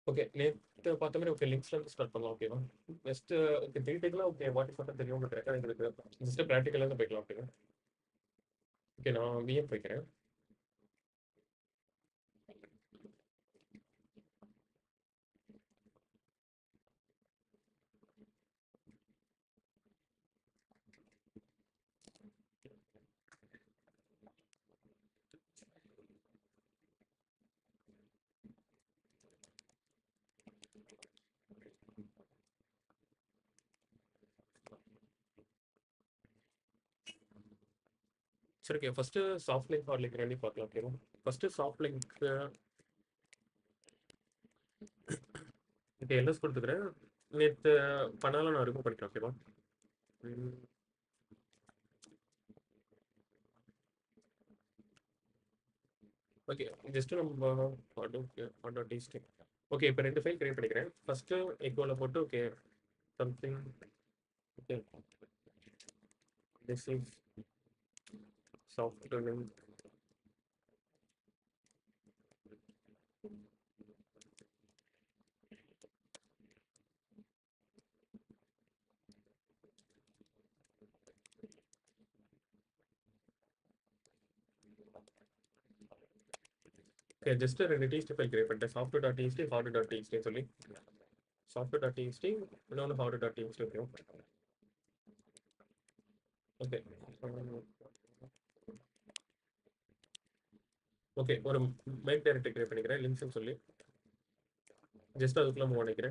Okay நேற்று பார்த்த மாதிரி ஓகே லிங்க்ஸ்லேருந்து ஸ்டார்ட் பண்ணலாம் ஓகேவா நெக்ஸ்ட் ஓகே தியேட்டிக்கலாக ஓகே வாட் இஸ் மட்டும் தெரியும் உங்களுக்கு ரெக்கார்டிங் இருக்கு ஜஸ்ட் ப்ராக்டிக்கலாக போய்க்கலாம் ஓகேவா ஓகே நான் விஎம் போய்க்கிறேன் சரி okay first soft link hard link ரெண்டையும் பார்க்கலாம் ஓகேவா first soft link okay LS கொடுத்துக்கிறேன் நேற்று பண்ணாலும் நான் ரிமூவ் பண்ணிக்கிறேன் ஓகேவா ஓகே ஜஸ்ட் நம்ம ஆட்டோ ஆட்டோ டீஸ்டிங் ஓகே இப்போ ரெண்டு ஃபைல் கிரியேட் பண்ணிக்கிறேன் ஃபர்ஸ்ட்டு எக்கோவில் போட்டு okay something okay this is software link okay just ரெண்டு டிஎஸ்டி ஃபைல் கிரியேட் பண்ணிட்டேன் software dot TST hard dot TST சொல்லி சாஃப்ட்வேர் டாட் டிஎஸ்டி இன்னொன்று hard dot TST okay okay okay ஒரு மெயின் டைரக்டரி கிரியேட் பண்ணிக்கிறேன் லிங்க்ஸ்னு சொல்லி ஜஸ்ட் அதுக்குள்ள move பண்ணிக்கிறேன்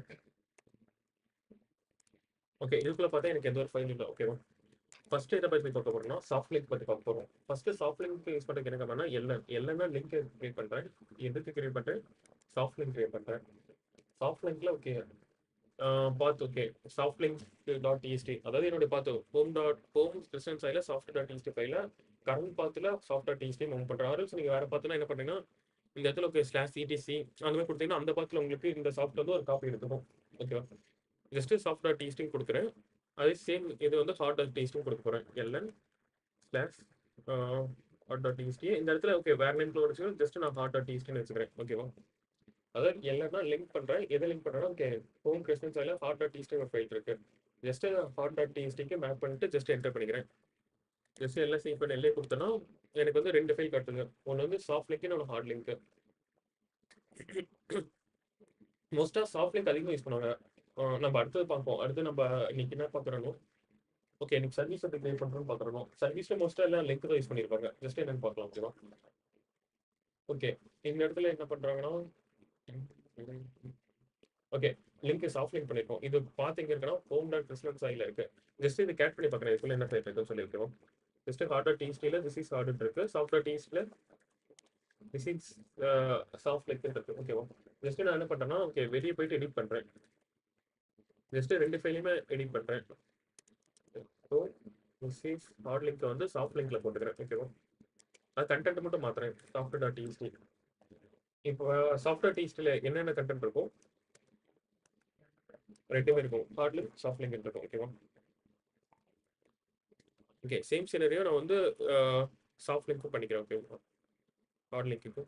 ஓகே இதுக்குள்ள பார்த்தா எனக்கு எந்த ஒரு ஃபைல் இல்லை ஓகேவா ஃபர்ஸ்ட் இதை பற்றி பார்க்க போறோம்னா சாஃப்ட் லிங்க் பற்றி பார்க்க போறோம் ஃபர்ஸ்ட் சாஃப்ட் லிங்க் யூஸ் பண்ணுறதுக்கு என்ன பண்ணா எல்என் எல்என்னா லிங்க் கிரியேட் பண்றேன் எதுக்கு கிரியேட் பண்றேன் சாஃப்ட் லிங்க் கிரியேட் பண்றேன் சாஃப்ட் லிங்க்ல okay path okay soft link dot TST அதாவது என்னுடைய பார்த்து ஹோம் டாட் ஹோம் டிஸ்டன்ஸ் ஃபைல சாஃப்ட் டாட் டிஎஸ்டி ஃபைல கரண்ட் பாத்துல சாஃப்ட்வேர் டிஎஸ்டி மூவ் பண்றேன் ஆர்எல்ஸ் நீங்க வேற பார்த்துனா என்ன பண்ணீங்கன்னா இந்த இடத்துல ஓகே ஸ்லாஷ் சிடிசி அந்த மாதிரி கொடுத்தீங்கன்னா அந்த பாத்துல உங்களுக்கு இந்த சாஃப்ட் வந்து ஒரு காப்பி எடுத்துக்கும் ஓகேவா ஜஸ்ட் சாஃப்ட்வேர் டிஎஸ்டிங் கொடுக்குறேன் அதே சேம் இது வந்து ஹார்ட் டாட் டிஎஸ்டிங் கொடுக்க போறேன் LN slash hard dot TST இந்த இடத்துல ஓகே வேற நேம்ல வச்சு ஜஸ்ட் நான் ஹார்ட் டாட் டிஎஸ்டின்னு வச்சுக்கிறேன் ஓகேவா அதாவது எல்லாமே லிங்க் பண்றேன் எதை லிங்க் பண்றேன்னா ஓகே ஹோம் கிறிஸ்டன்ஸ் அதில் ஹார்ட் டாட் டிஎஸ்டி ஒரு ஃபைல் இருக்கு ஜஸ்ட் ஹார்ட் டாட் டிஎஸ்டிக்கு மேப் பண்ணிட்டு ஜஸ்ட் என்டர் பண்ணிக்கிறேன் ஜஸ்ட் எல்லாம் சேவ் பண்ணி எல்லே கொடுத்தேன்னா எனக்கு வந்து ரெண்டு ஃபைல் காட்டுங்க ஒன்று வந்து சாஃப்ட் லிங்க் இன்னொன்று ஹார்ட் லிங்க் மோஸ்ட்டாக சாஃப்ட் லிங்க் அதிகமாக யூஸ் பண்ணுவாங்க அஹ் நம்ம அடுத்தது பார்ப்போம் அடுத்து நம்ம இன்னைக்கு என்ன பார்க்குறோம் ஓகே இன்னைக்கு சர்வீஸ் எப்படி கிரியேட் பண்ணுறோம்னு பார்க்குறோம் சர்வீஸில் மோஸ்ட்டாக எல்லாம் லிங்க் தான் யூஸ் பண்ணியிருப்பாங்க ஜஸ்ட் என்னன்னு பார்க்கலாம் ஓகேவா ஓகே இந்த இடத்துல என்ன பண்ணுறாங்கன்னா ஓகே லிங்க் சாஃப்ட் லிங்க் பண்ணிருக்கோம் இது பார்த்தீங்க இருக்குன்னா ஹோம் டாட் கிறிஸ்டன் சைடில் இருக்கு ஜஸ்ட் இது கேட் பண்ணி பார்க்குறேன் இதுக்குள்ள என்ன சைட் இருக்குன்னு சொல்லியிருக்கோம் ஜஸ்ட் ஹார்டர் டிஎஸ்டியில் திஸ் இஸ் ஹார்டர் இருக்கு சாஃப்ட்வேர் டிஎஸ்டியில் திஸ் இஸ் சாஃப்ட் லிங்க் இருக்கு ஓகேவா ஜஸ்ட் நான் என்ன பண்ணுறேன்னா ஓகே வெளியே போயிட்டு எடிட் பண்ணுறேன் ஜஸ்ட் ரெண்டு ஃபைலையுமே எடிட் பண்ணுறேன் ஸோ திஸ் இஸ் ஹார்ட் லிங்க்கை வந்து சாஃப்ட் லிங்க்ல போட்டுக்கிறேன் ஓகேவா அது கண்டென்ட் மட்டும் மாத்துறேன் சாஃப்ட்வேர் டாட் டிஎஸ்டி இப்போ சாஃப்ட்வேர் டிஎஸ்டியில் என்னென்ன கண்டென்ட் இருக்கும் ரெண்டுமே இருக்கும் ஹார்ட் லிங்க் சாஃப்ட் லிங்க் இருக்கும் ஓகேவா ஓகே சேம் சினரியோ நான் வந்து சாஃப்ட் லிங்க்கும் பண்ணிக்கிறேன் ஓகே ஹார்ட் லிங்க்கு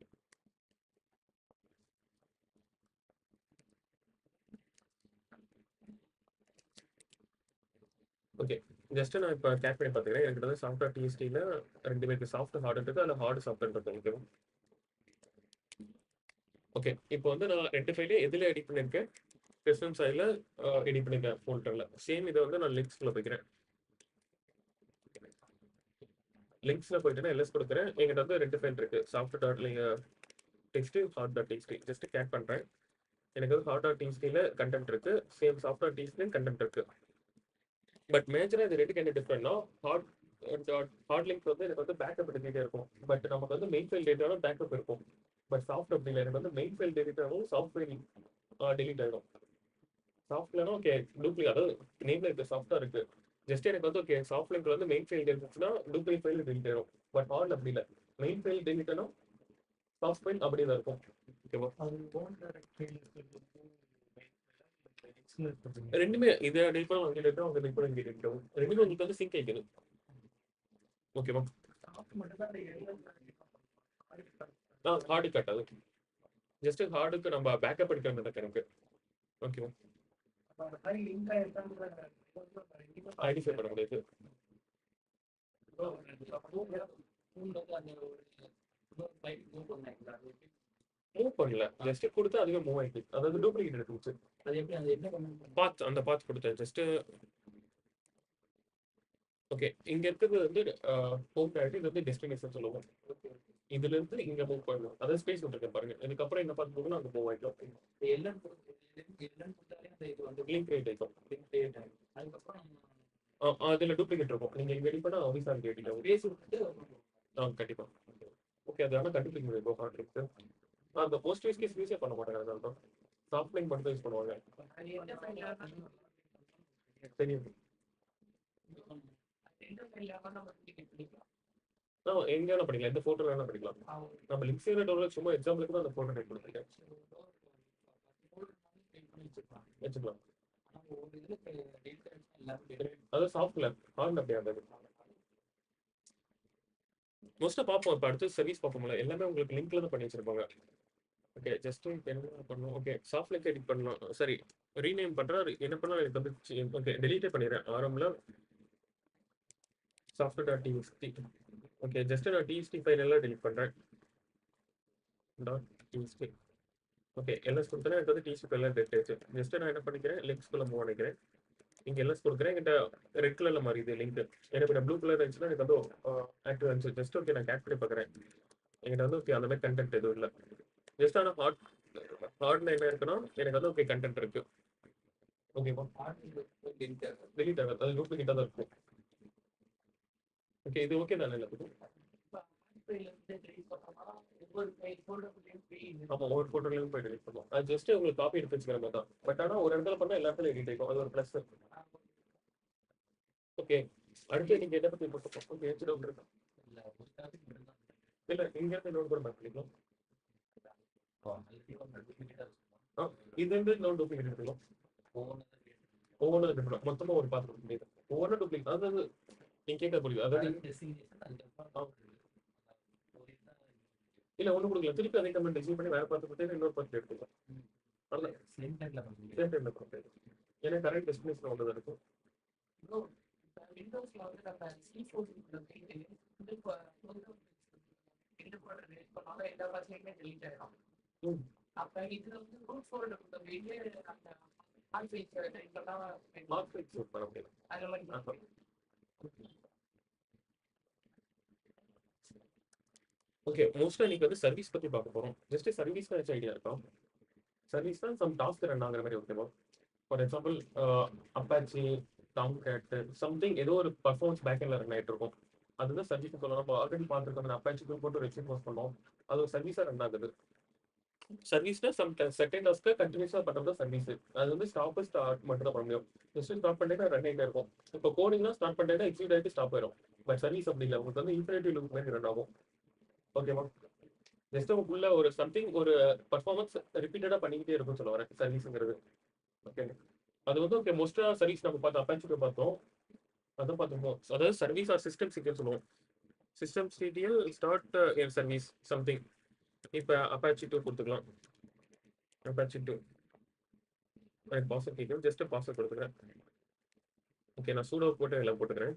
ஓகே ஜஸ்ட் நான் இப்போ கேட் பண்ணி பார்த்துக்கிறேன் எனக்கு வந்து சாஃப்ட்வேர் டிஎஸ்டியில் ரெண்டு பேருக்கு சாஃப்ட் ஹார்ட் இருக்கு அதில் ஹார்ட் சாஃப்ட்வேர் இருக்கு ஓகேவா ஓகே இப்போ வந்து நான் ரெண்டு ஃபைலையும் எதில் எடிட் பண்ணியிருக்கேன் கிறிஸ்டன் சைடில் எடிட் பண்ணியிருக்கேன் ஃபோல்டரில் சேம் இதை வந்து நான் லிங்க்ஸ்குள்ளே போய்க்கிறேன் லிங்க்ஸில் போயிட்டு எல்எஸ் கொடுக்குறேன் எங்கிட்ட வந்து ரெண்டு ஃபைல் இருக்கு soft dot text hard dot text just cat பண்ணுறேன் எனக்கு வந்து ஹார்ட் டாட் டிஎஸ்டியில் கண்டென்ட் இருக்கு சேம் சாஃப்ட் டாட் டிஎஸ்டிலையும் கண்டென்ட் இருக்கு பட் மேஜராக இது ரெண்டுக்கு என்ன டிஃப்ரெண்ட்னா ஹார்ட் ஹார்ட் லிங்க் வந்து எனக்கு வந்து பேக்கப் எடுத்துகிட்டே இருக்கும் பட் நமக்கு வந்து மெயின் ஃபைல் டேட்டாலும் பேக்கப் இருக்கும் பட் சாஃப்ட் அப்படி இல்லை எனக்கு வந்து மெயின் ஃபைல் டெலிட் ஆகும் சாஃப்ட் ஃபைல் டெலிட் ஆகிடும் சாஃப்ட்வேர்னா ஓகே டூப்ளிகேட் அதாவது நேம்ல இருக்க சாஃப்ட்வேர் இருக்கு ஜஸ்ட் எனக்கு வந்து ஓகே சாஃப்ட் லிங்க் வந்து மெயின் ஃபைல் இருந்துச்சுன்னா டூப்ளிகேட் ஃபைல் டெலிட் ஆயிடும் பட் ஹார்ட் அப்படி இல்லை மெயின் ஃபைல் டெலிட் ஆனா சாஃப்ட் ஃபைல் அப்படியே தான் இருக்கும் ஓகேவா அது ஓன் டைரக்டரியில் இருக்கிறது ரெண்டுமே இதை டெலிட் பண்ண அங்கே டெலிட் அவங்க டெலிட் பண்ண இங்கே டெலிட் ஆகும் ரெண்டுமே உங்களுக்கு வந்து சிங்க் ஆகிக்குது ஓகேவா ஆ ஹார்டு கட் அது ஜஸ்ட் ஹார்டுக்கு நம்ம பேக்கப் எடுக்கிற மாதிரி எனக்கு ஓகேவா அப்ப அந்த file link ஆயிருக்கான்னு ஐடென்டிஃபை பண்ண முடியாது மூவ் பண்ணல ஜஸ்ட் கொடுத்து அதுவே மூவ் ஆயிட்டு அதாவது டூப்ளிகேட் எடுத்துச்சு அது எப்படி அது என்ன பண்ணணும் பாத் அந்த பாத் கொடுத்தேன் ஜஸ்ட் ஓகே இங்க இருக்கிறது வந்து ஹோம் டேரக்ட் இது வந்து டெஸ்டினேஷன் சொல்லுவோம் இதுல இருந்து இங்க மூவ் பண்ணணும் அதாவது ஸ்பேஸ் விட்டுருக்கேன் பாருங்க இதுக்கப்புறம் என்ன பார்த்து போகணும் அங்க மூவ் ஆயிட்டோம் எல்லாம் எல்லாம் கொடுத்தாலே அந்த இது வந்து லிங்க் கிரியேட் ஆயிட்டோம் create ஆகும். அதுக்கப்புறம் ஆ, அதுல டூப்ளிகேட் இருக்கும் நீங்க இங்க ரெடி பண்ணா ஆஃபீஸாக கேட்டீங்க பேசி விட்டுட்டு ஆ கண்டிப்பா ஓகே அது ஆனால் கண்டுபிடிக்க முடியும் இப்போ ஹார்ட் இருக்கு அந்த போஸ்ட் வைஸ் கேஸ் யூஸே பண்ண மாட்டாங்க அதனால தான் சாஃப்ட் லைன் மட்டும் யூஸ் பண்ணுவாங்க அது என்ன file ஆ இருக்கணும்? தெரியும் எந்த file ஆ நம்ம duplicate பண்ணிக்கலாம். ஆ எங்க வேணா படிக்கலாம் எந்த ஃபோட்டோ வேணா படிக்கலாம் ஆ, நம்ம லிங்க் சேர டவுன்லோட் சும்மா எக்ஸாம்பிளுக்கு தான் அந்த ஃபோட்டோ டைப் கொடுத்துருக்கேன் வச்சுக்கலாம் அது சாஃப்ட்ல ஹார்ட்ல அப்படியே ஆகாது மோஸ்ட்டாக பார்ப்போம் இப்போ அடுத்து சர்வீஸ் பார்ப்போம்ல எல்லாமே உங்களுக்கு லிங்க்ல தான் பண்ணி வச்சிருப்பாங்க ஓகே ஜஸ்ட் என்ன பண்ணணும் ஓகே சாஃப்ட் லிங்க் எடிட் பண்ணலாம் சரி ரீநேம் பண்ணுறேன் என்ன பண்ணலாம் எனக்கு வந்து ஓகே டெலீட்டே பண்ணிடுறேன் ஆரம்பில் software dot TST okay just நான் டிஎஸ்டி ஃபைல் எல்லாம் டெலிட் பண்ணுறேன் டாட் டிஎஸ்டி ஓகே எல்எஸ் கொடுத்தேன்னா எனக்கு வந்து டிஎஸ்டி ஃபைல் எல்லாம் டெலிட் ஆயிடுச்சு ஜஸ்ட் நான் என்ன பண்ணிக்கிறேன் லிங்க்ஸ்குள்ளே மூவ் பண்ணிக்கிறேன் இங்கே எல்எஸ் கொடுக்குறேன் என்கிட்ட ரெட் கலரில் மாறிது லிங்க் எனக்கு இப்போ ப்ளூ கலர் இருந்துச்சுன்னா எனக்கு வந்து ஆக்டிவ் இருந்துச்சு ஜஸ்ட் ஓகே நான் கேட் பண்ணி பார்க்குறேன் என்கிட்ட வந்து ஓகே அந்த மாதிரி கண்டென்ட் எதுவும் இல்லை ஜஸ்ட் ஆனால் ஹார்ட் ஹார்ட்ல என்ன இருக்குன்னா எனக்கு வந்து ஓகே கண்டென்ட் இருக்கு ஓகேவா டெலிட் ஆகாது அது டூப்ளிகேட்டாக தான் இருக்கும் ஓகே இது ஓகே தானே எல்லாத்துக்கும் file வந்து delete பண்ணோம்னா, ஒவ்வொரு file folder குள்ளேயும் போய் இது ஆமா ஒவ்வொரு ஃபோட்டோலையும் போய் டெலிட் பண்ணுவோம் அது ஜஸ்ட் உங்களுக்கு காப்பி எடுத்து வச்சுக்கிற மாதிரி தான் பட் ஆனால் ஒரு இடத்துல பண்ணால் எல்லா இடத்துல எடிட் ஆகும் அது ஒரு ப்ளஸ் ஓகே அடுத்து நீங்க எதை பத்தி போட்டு ஓகே சரி ஓகே இல்ல இங்க இருந்து இன்னொரு கூட பேக் பண்ணிக்கலாம் ஆ, இது வந்து இன்னொரு டூப்ளிகேட் எடுத்துக்கலாம் ஒவ்வொன்றும் எடுத்துக்கலாம் மொத்தமா ஒரு பாத்து கொடுக்க முடியாது ஒவ்வொன்றும் டூப்ளிகேட் அதாவது நீங்க கேட்க புரியுது அதாவது இல்ல ஒண்ணு கொடுக்கல திருப்பி அதே கமெண்ட் டிசைன் பண்ணி வேற பார்த்து கொடுத்து இன்னொரு பார்த்து எடுத்துக்கலாம் அதான் சேம் டைம்ல கொடுத்து ஏன்னா கரெக்ட் டெஸ்டினேஷன் ஒன்று தான் இருக்கும் bro, இப்ப Windowsல வந்து நம்ம C4 க்குள்ள போயிட்டு, இது இப்ப folder இது போடுறது, இப்ப நாம எல்லா versionலயுமே delete ஆயிடும். ம். அப்ப இதுல வந்து root folder க்குள்ள போயிட்டு, அந்த hard drive type எல்லாம் மார்க் ஃபிக்ஸ் பண்ண முடியாது அந்த மாதிரி ஆஹா. ஓகே மோஸ்டா இன்னைக்கு வந்து சர்வீஸ் பத்தி பார்க்க போறோம் ஜஸ்ட் சர்வீஸ் ஏதாச்சும் ஐடியா இருக்கா சர்வீஸ் தான் சம் டாஸ்க் ரன் ஆகுற மாதிரி ஓகேவா for example Apache Tomcat something ஏதோ ஒரு பர்ஃபார்மன்ஸ் பேக்கெண்ட்ல ரன் ஆயிட்டு இருக்கும் அதுதான் சர்வீஸ் சொல்லலாம் நம்ம ஆல்ரெடி பார்த்துருக்கோம் அப்பாச்சி போட்டு வெப்சைட் போஸ்ட் பண்ணோம் அது ஒரு சர்வீஸா ரன் ஆகுது சர்வீஸ்னா சம் செகண்ட் டாஸ்க்கு கண்டினியூஸாக பண்ணுறது சர்வீஸ் அது வந்து ஸ்டாப் ஸ்டார்ட் மட்டும் தான் பண்ண முடியும் ஜஸ்ட் ஸ்டார்ட் பண்ணிட்டு ரன் ஆகிட்டே இருக்கும் இப்போ கோடிங்னா ஸ்டார்ட் பண்ணிட்டே எக்ஸிட் ஆகிட்டு ஸ்டாப் ஆயிடும் பட் சர்வீஸ் அப்படி இல்லை உங்களுக்கு வந்து இன்ஃபினிட்டி லுக் மாதிரி ரன் ஆகும் ஓகேவா ஜஸ்ட் உள்ள ஒரு சம்திங் ஒரு பர்ஃபார்மன்ஸ் ரிப்பீட்டடாக பண்ணிக்கிட்டே இருக்கும்னு சொல்ல வரேன் சர்வீஸுங்கிறது ஓகே அது வந்து ஓகே மோஸ்ட்டாக சர்வீஸ் நம்ம பார்த்தோம் அப்பாச்சுக்கு பார்த்தோம் அதான் பார்த்துருக்கோம் அதாவது சர்வீஸ் ஆர் சிஸ்டம் சீக்கிரம் சொல்லுவோம் சிஸ்டம் சிடிஎல் ஸ்டார்ட் ஏர் சர்வீஸ் சம்திங் இப்போ அப்பாச்சி டூ கொடுத்துக்கலாம் அப்பாச்சி டூ எனக்கு பாஸ்வேர்ட் கேட்கும் ஜஸ்ட் பாஸ்வேர்ட் கொடுத்துக்கிறேன் ஓகே நான் சூடோ போட்டு எல்லாம் போட்டுக்கிறேன்